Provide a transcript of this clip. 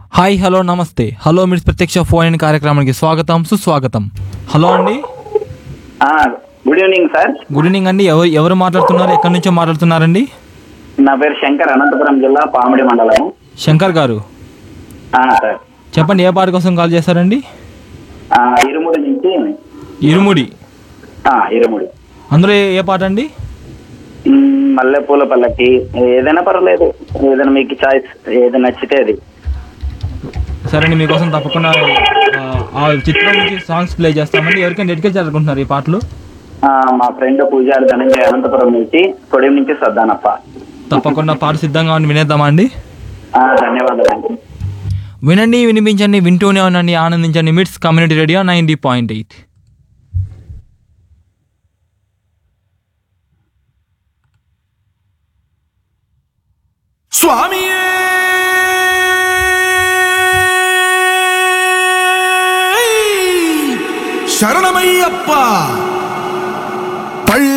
hi hello నమస్తే hello మిట్స్ ప్రత్యక్ష ఫోన్ ఇన్ కార్యక్రమానికి స్వాగతం సుస్వాగతం హలో అండి ఆ, good evening sir good evening అండి ఎవరు ఎవరు మాట్లాడుతున్నారు ఎక్కడి నుంచో మాట్లాడుతున్నారండి నా పేరు శంకర్ అనంతపురం జిల్లా పామిడి మండలం శంకర్ గారు ఆ, సార్ చెప్పండి ఏ పాట కోసం కాల్ చేశారండి ఆ, ఇరుముడి నుంచి ఇరుముడి ఆ, ఇరుముడి అందులో ఏ- ఏ పాట అండి మ్, మల్లెపూల పల్లకి ఏదైనా పర్వాలేదు ఏదైనా మీకు చాయిస్ ఏది నచ్చితే అది సరే అండి మీకోసం తప్పకుండా ఆ, ఆ చిత్రం నుంచి సాంగ్స్ ప్లే చేస్తామండి ఎవరికైనా డెడికేట్ చేయాలనుకుంటున్నారు ఈ పాటలు ఆ, మా ఫ్రెండ్ పూజారి ధనంజయ అనంతపురం నుంచి కొడియం నుంచి సర్దానప్ప తప్పకుండా పాట సిద్ధంగా ఉండి వినేద్దామా అండి ఆ, ధన్యవాదాలండి వినండి వినిపించండి వింటూనే ఉండండి ఆనందించండి MITS community radio ninety point eight స్వామియే శరణమయ్యప్ప